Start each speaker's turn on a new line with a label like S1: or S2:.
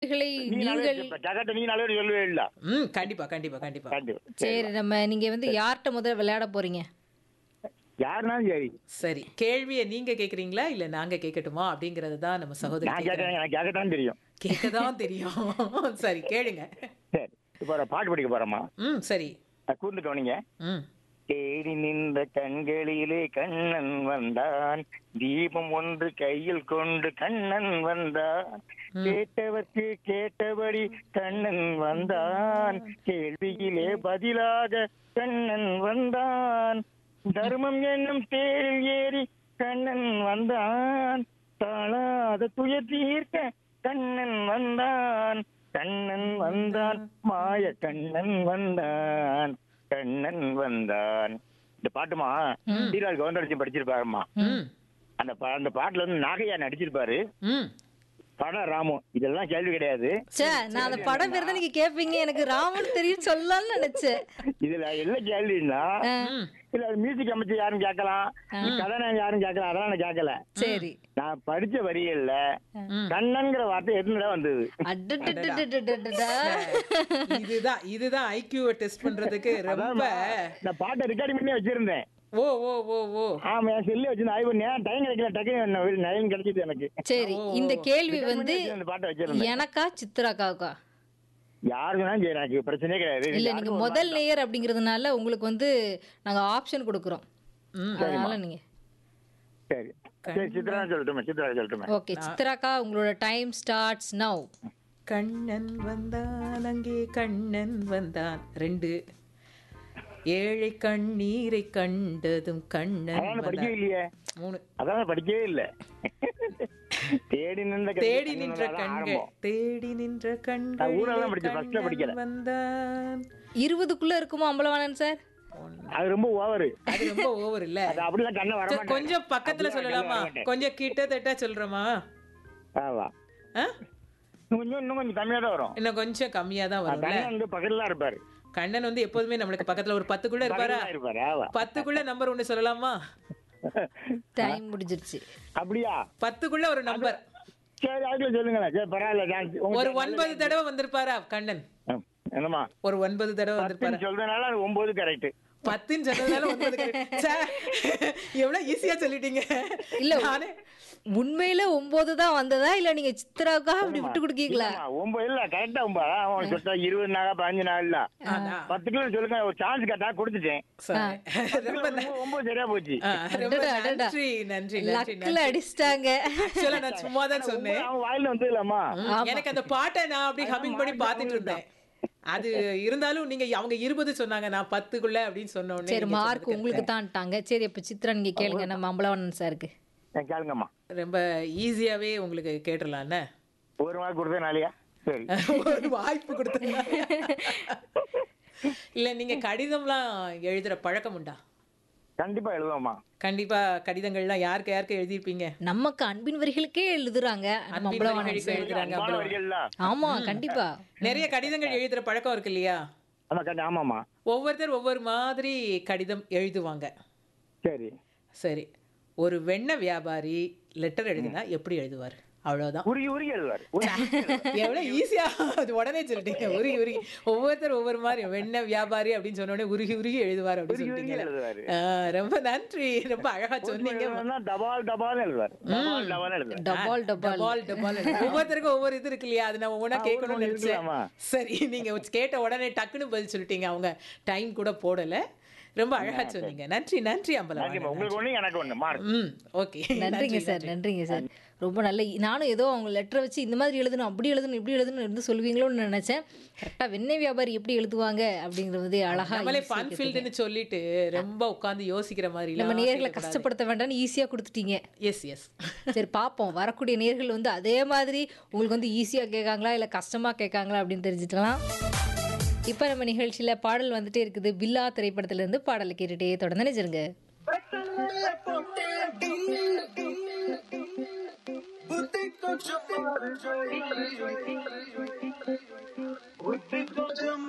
S1: நேர்களை
S2: நீ நாலு
S1: நீங்கள்
S2: பேர் ஜகத்தை நீ நாலு பேர் சொல்லவே இல்ல
S3: ம் கண்டிப்பா கண்டிப்பா கண்டிப்பா
S2: கண்டிப்பா
S1: சரி நம்ம நீங்க வந்து யார்கிட்ட முதல்ல விளையாட போறீங்க
S2: யாருனாலும் சரி
S3: சரி கேள்வியை நீங்க கேக்குறீங்களா இல்ல நாங்க கேட்கட்டுமா அப்படிங்கறது தான் நம்ம சகோதரி
S2: நான்
S3: கேக்குறாங்க.
S2: கேட்கறேன் எனக்கு கேட்கத்தான் தெரியும்
S3: கேட்கதான் தெரியும் சரி கேளுங்க
S2: சரி இப்போ ஒரு பாட்டு படிக்க போறோமா
S3: ம் சரி
S2: கூர்ந்து கவனிங்க
S3: ம்
S2: தேடி நின்ற கண்களிலே கண்ணன் வந்தான் தீபம் ஒன்று கையில் கொண்டு கண்ணன் வந்தான் கேட்டவர்க்கு கேட்டபடி கண்ணன் வந்தான் கேள்வியிலே பதிலாக கண்ணன் வந்தான் தர்மம் என்னும் தேரில் ஏறி கண்ணன் வந்தான் தாழாத துயர் தீர்க்க கண்ணன் வந்தான் கண்ணன் வந்தான் மாய கண்ணன் வந்தான் கண்ணன் வந்தான் இந்த பாட்டுமா சீரால் கவுண்டரிச்சி படிச்சிருப்பாருமா
S3: ம்
S2: அந்த பா- அந்த பாட்டுல வந்து நாகையா நடிச்சிருப்பாரு
S3: ம்
S2: படம் ராமு இதெல்லாம் கேள்வி கிடையாது
S1: சே நான் அந்த படம் பேர் தான் நீங்க கேட்பீங்க எனக்கு ராமன் தெரியும் சொல்லலாம்னு நினைச்சேன்
S2: இதுல என்ன கேள்வின்னா
S3: ம்
S2: இல்ல மியூசிக் அமைச்சு யாரும் கேட்கலாம் கதாநாயகன் யாரும் கேட்கலாம் அதெல்லாம் நான் கேட்கல
S1: சரி
S2: நான் படிச்ச வரிகள்ல
S3: ம்.
S2: கண்ணன்ங்கிற வார்த்தை எதுனடா வந்தது
S1: அடடடடடடடடா.
S3: இதுதான் இதுதான் ஐக்யூவை டெஸ்ட் பண்றதுக்கு ரொம்ப
S2: இந்த பாட்டை ரெக்கார்டிங் பண்ணி வச்சிருந்தேன்
S3: ஓ ஓ ஓ ஓ
S2: ஆமா என் செல்லு வச்சிருந்தேன் ஆய்வு பண்ணேன் டைம் கிடைக்கல டக்குனு டைம் கிடைச்சிது எனக்கு
S1: சரி இந்த கேள்வி
S2: Record
S1: வந்து
S2: பண்ணி வச்சிருந்தேன், இந்த பாட்டை வச்சிருந்தேன்
S1: எனக்கா சித்ராக்காவுக்கா
S2: யாருக்குனாலும் சரி எனக்கு பிரச்சனையே கிடையாது
S1: இல்ல நீங்க
S2: யாருக்கும்
S1: முதல் நேயர் அப்படிங்கறதுனால உங்களுக்கு வந்து நாங்க ஆப்ஷன் கொடுக்குறோம்
S3: ம்
S1: அதனால நீங்க
S2: சரி சரி சித்ரா சொல்லட்டுமே சித்ரா சொல்லட்டுமே
S1: ஓகே சித்ராக்கா உங்களோட டைம் ஸ்டார்ட்ஸ் நவ்
S3: கண்ணன் வந்தான் அங்கே கண்ணன் வந்தான் ரெண்டு ஏழை கண்ணீரை கண்டதும் கண்ணன்
S2: அதான் படிக்கவே
S3: வந்தான்
S2: இல்லையே
S3: மூணு
S2: அதான் படிக்கவே இல்ல தேடி நின்ற கண்கள்
S3: தேடி நின்ற
S2: கண்ணுனால
S3: கண்கள்
S2: ஆரம்பம்.
S3: தேடி நின்ற
S2: நான் ஊரெல்லாம் படிச்சேன், first ல
S3: கண்கள்
S2: படிக்கல.
S3: வந்தான்
S1: இருபதுக்குள்ள இருக்குமா அம்பலவாணன் சார்
S2: அது ரொம்ப ஓவரு
S3: அது ரொம்ப ஓவர் இல்ல
S2: அது அப்படிலாம் கண்ணை வர
S3: சரி, கொஞ்சம் பக்கத்துல சொல்லலாமா கொஞ்சம் கிட்டத்தட்ட சொல்றோமா
S2: ஆமா
S3: ஆ?
S2: இன்னும் கொஞ்சம் இன்னும் கொஞ்சம் கம்மியா தான் வரும்
S3: இன்னும் கொஞ்சம் கம்மியா தான் வரும்ல
S2: கண்ணன் வந்து பக்கத்துல தான் இருப்பாரு
S3: கண்ணன் வந்து எப்போதுமே நம்மளுக்கு பக்கத்துல ஒரு பத்துக்குள்ள இருப்பாரா
S2: பக்கத்துல தான் இருப்பாரு ஆமா
S3: பத்துக்குள்ள நம்பர் ஒண்ணு சொல்லலாமா
S1: டைம் முடிஞ்சிருச்சு
S2: அப்படியா
S3: பத்துக்குள்ள ஒரு நம்பர்
S2: சரி அதுல சொல்லுங்களேன் சரி பரவாயில்ல நான் உங்க
S3: ஒரு ஒன்பது தடவை வந்திருப்பாரா கண்ணன்
S2: ம், என்னம்மா
S3: ஒரு ஒன்பது தடவை வந்திருப்பாரா
S2: பத்துன்னு சொல்றதுனால அது ஒன்பது கரெக்ட்
S3: பத்துன்னு சொன்னதால ஒன்பது correct. ச்சே, எவ்வளவு ஈஸியா சொல்லிட்டீங்க
S1: இல்ல
S3: நானே
S1: உண்மையில ஒன்பது தான் வந்ததா இல்ல நீங்க சித்ராவுக்காக அப்படி விட்டு கொடுக்கீங்களா
S2: ஒன்பது இல்ல கரெக்டா ஒன்பது அவன் சொல்லிட்டா இருபது நாளா பதினஞ்சு நாள் இல்ல
S3: அதான்.
S2: பத்து கிலோ சொல்லுங்க ஒரு சான்ஸ் கேட்டா கொடுத்துட்டேன்
S3: சரி. ரொம்ப ந-
S2: ஒன்பது- ஒன்பது சரியா போச்சு
S3: ஆ, ரொம்ப
S1: அடடா, அடடா.
S3: நன்றி நன்றி நன்றி
S1: லக்கில் அடிச்சிட்டாங்க
S3: ஆக்சுவலா நான் சும்மா தான் சொன்னேன்
S2: அவன் வாயில வந்து இல்லம்மா
S3: ம், எனக்கு அந்த பாட்டை நான் அப்படி ஹமிங் பண்ணி பார்த்துட்டு இருந்தேன் அது இருந்தாலும் நீங்க அவங்க இருபது சொன்னாங்க நான் பத்துக்குள்ள அப்படின்னு சொன்ன உடனே
S1: சரி
S3: நீங்க
S1: மார்க்
S3: சொன்னது
S1: உங்களுக்கு தான்ட்டாங்க சரி அப்ப சித்ரா நீங்க கேளுங்க நம்ம அம்பலவாணன் சாருக்கு
S2: கேளுங்கம்மா
S3: ரொம்ப ஈஸியாவே உங்களுக்கு கேட்டுடலாம்ல
S2: ஒரு மார்க் கொடுத்தனாலயா சரி
S3: ஒரு வாய்ப்பு கொடுத்தீங்க இல்ல நீங்க கடிதம்லாம் எழுதுற பழக்கம் உண்டா
S2: கண்டிப்பா எழுதுவோம்மா
S3: கண்டிப்பா கடிதங்கள்லாம் யாருக்கு யாருக்கு எழுதியிருப்பீங்க
S1: நமக்கு அன்பின் வரிகளுக்கே எழுதுறாங்க நம்ம
S3: அன்பின்
S1: அம்பலவாணன்
S3: வரிகளுக்கு
S1: சார்
S3: எழுதுறாங்க
S2: அன்பான
S3: அவ்வளவு.
S2: வரிகள்ல
S1: ஆமா கண்டிப்பா
S3: நிறைய கடிதங்கள் எழுதுற பழக்கம் இருக்கு இல்லையா
S2: ஆமா கண்டி ஆமாம்மா
S3: ஒவ்வொருத்தர் ஒவ்வொரு மாதிரி கடிதம் எழுதுவாங்க
S2: சரி
S3: சரி ஒரு வெண்ணெய் வியாபாரி லெட்டர் எழுதினா எப்படி எழுதுவார் அவ்வளவுதான்
S2: உருகி உருகி எழுதுவார் உருகி உருகி எழுதுவார்.
S3: எவ்வளவு ஈஸியா அது உடனே சொல்லிட்டீங்க உருகி உருகி ஒவ்வொருத்தர் ஒவ்வொரு மாதிரி வெண்ணெய் வியாபாரி அப்படின்னு சொன்ன உடனே உருகி உருகி எழுதுவார் அப்படின்னு
S2: உருகி உருகி
S3: சொல்லிட்டீங்க
S2: எழுதுவாரு
S3: ரொம்ப நன்றி ரொம்ப அழகா சொன்னீங்க
S2: எழுதுவாருன்னா டபால் டபால் எழுதுவார் டபால் டபால் எழுதுவார்
S1: டபால் டபால்
S3: டபால் டபால் ஒவ்வொருத்தருக்கும் ஒவ்வொரு இது இருக்கு இல்லையா அது நான் ஒவ்வொன்றா
S2: ஆ,
S3: கேட்கணும்னு
S2: ஒவ்வொரு
S3: நினைச்சேன்
S2: இருக்கலாமா?
S3: சரி நீங்க கேட்ட உடனே டக்குன்னு பதில் சொல்லிட்டீங்க அவங்க டைம் கூட போடல ரொம்ப அழகா சொன்னீங்க நன்றி நன்றி அம்பலம்
S2: நன்றிம்மா. உங்களுக்கு ஒண்ணு எனக்கு ஒண்ணு மார்க்
S3: ம் ஓகே
S1: நன்றிங்க சார் நன்றிங்க சார் ரொம்ப நல்ல நானும் ஏதோ அவங்க லெட்டரை வச்சு இந்த மாதிரி எழுதணும் அப்படி எழுதணும் இப்படி எழுதணும் இருந்து சொல்லுவீங்களோன்னு நினைச்சேன் கரெக்டா வெண்ணெய் வியாபாரி எப்படி எழுதுவாங்க அப்படிங்கிறது அழகா
S3: நம்மளே
S1: easy ஆ
S3: ஃபன் ஃபீல்டுன்னு சொல்லிட்டு ரொம்ப உட்கார்ந்து யோசிக்கிற மாதிரி
S1: நம்ம நேர்களை கஷ்டப்படுத்த வேண்டாம்னு ஈஸியா கொடுத்துட்டீங்க
S3: எஸ் எஸ்
S1: சரி பார்ப்போம் வரக்கூடிய நேர்கள் வந்து அதே மாதிரி உங்களுக்கு வந்து ஈஸியா கேட்காங்களா இல்ல கஷ்டமா கேட்காங்களா அப்படின்னு தெரிஞ்சுக்கலாம் இப்போ நம்ம நிகழ்ச்சியில பாடல் வந்துட்டே இருக்குது பில்லா திரைப்படத்துல இருந்து பாடலை கேட்டுட்டே தொடர்ந்து நினைச்சிருங்க
S4: புத்தி கொஞ்சம் மாறு ஜோடி. புத்தி கொஞ்சம்